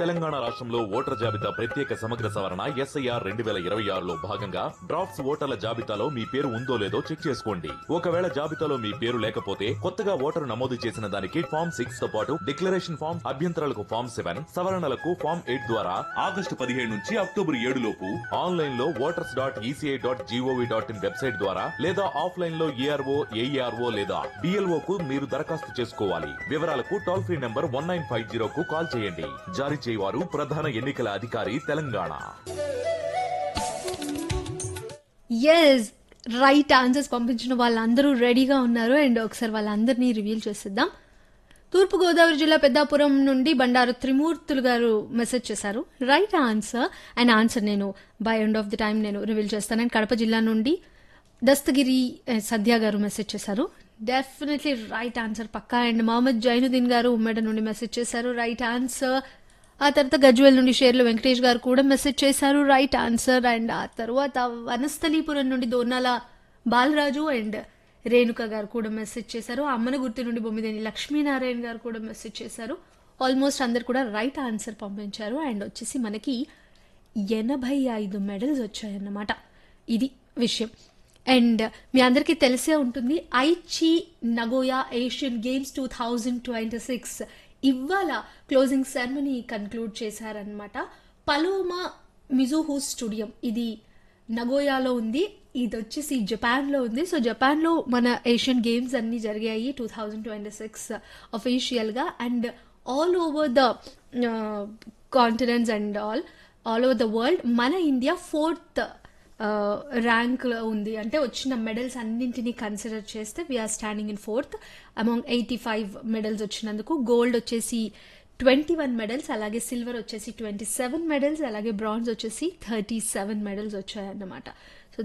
తెలంగాణ రాష్ట్రంలో ఓటర్ జాబితా ప్రత్యేక సమగ్ర సవరణ ఎస్ఐఆర్ రెండు వేల ఇరవై ఆరులో భాగంగా డ్రాఫ్ట్స్ ఓటర్ల జాబితాలో మీ పేరు ఉందో లేదో చెక్ చేసుకోండి ఒకవేళ జాబితాలో మీ పేరు లేకపోతే కొత్తగా ఓటరు నమోదు చేసిన దానికి ఫామ్ సిక్స్ తో పాటు డిక్లరేషన్ ఫామ్ అభ్యంతరాలకు ఫామ్ సెవెన్ సవరణలకు ఫామ్ ఎయిట్ ద్వారా ఆగస్టు పదిహేడు నుంచి అక్టోబర్ ఏడు లోపు ఆన్లైన్ లో voters dot ECI dot GOV dot in website ద్వారా లేదా ఆఫ్లైన్ లో ఏఆర్ఓ ఏఈఆర్ఓ లేదా డిఎల్ఓ కు మీరు దరఖాస్తు చేసుకోవాలి వివరాలకు toll free number one nine five zero కు కాల్ చేయండి జారీ చేయవారు ప్రధాన ఎన్నికల అధికారి తెలంగాణ ఎస్ రైట్ ఆన్సర్స్ పంపించిన వాళ్ళందరూ రెడీగా ఉన్నారు అండ్ ఒకసారి వాళ్ళందరినీ రివీల్ చేసేద్దాం తూర్పుగోదావరి జిల్లా పెద్దాపురం నుండి బండారు త్రిమూర్తులు గారు మెసేజ్ చేశారు రైట్ ఆన్సర్ అండ్ ఆన్సర్ నేను by end of the time నేను రివీల్ చేస్తాను అండ్ కడప జిల్లా నుండి దస్తగిరి eh, సద్య గారు మెసేజ్ చేశారు డెఫినెట్లీ రైట్ ఆన్సర్ పక్కా అండ్ మహమ్మద్ జైనుద్దీన్ గారు ఉమ్మేడ నుండి మెసేజ్ చేశారు రైట్ ఆన్సర్ ఆ తర్వాత గజ్వేల్ నుండి షేర్లు వెంకటేష్ గారు కూడా మెసేజ్ చేశారు రైట్ ఆన్సర్ అండ్ ఆ తర్వాత వనస్థలీపురం నుండి దోర్నాల బాలరాజు అండ్ రేణుక గారు కూడా మెసేజ్ చేశారు అమ్మన గుర్తు నుండి బొమ్మిదేని లక్ష్మీనారాయణ గారు కూడా మెసేజ్ చేశారు ఆల్మోస్ట్ అందరు కూడా రైట్ ఆన్సర్ పంపించారు అండ్ వచ్చేసి మనకి ఎనభై ఐదు మెడల్స్ వచ్చాయన్నమాట ఇది విషయం అండ్ మీ అందరికీ తెలిసే ఉంటుంది Aichi Nagoya Asian Games two thousand twenty six ఇవాళ క్లోజింగ్ సెరమనీ కన్క్లూడ్ చేశారనమాట పలోమా మిజుహూ స్టూడియం ఇది నగోయాలో ఉంది ఇది వచ్చేసి జపాన్లో ఉంది సో జపాన్లో మన ఏషియన్ గేమ్స్ అన్ని జరిగాయి టూ థౌజండ్ ట్వంటీ సిక్స్ అఫీషియల్గా and all over the continents and all all over the world మన ఇండియా ఫోర్త్ ర్యాంక్ ఉంది అంటే వచ్చిన మెడల్స్ అన్నింటినీ కన్సిడర్ చేస్తే we are standing in fourth among eighty five medals వచ్చినందుకు గోల్డ్ వచ్చేసి ట్వంటీ వన్ మెడల్స్ అలాగే సిల్వర్ వచ్చేసి ట్వంటీ సెవెన్ మెడల్స్ అలాగే బ్రాంజ్ వచ్చేసి థర్టీ సెవెన్ మెడల్స్ వచ్చాయన్నమాట సో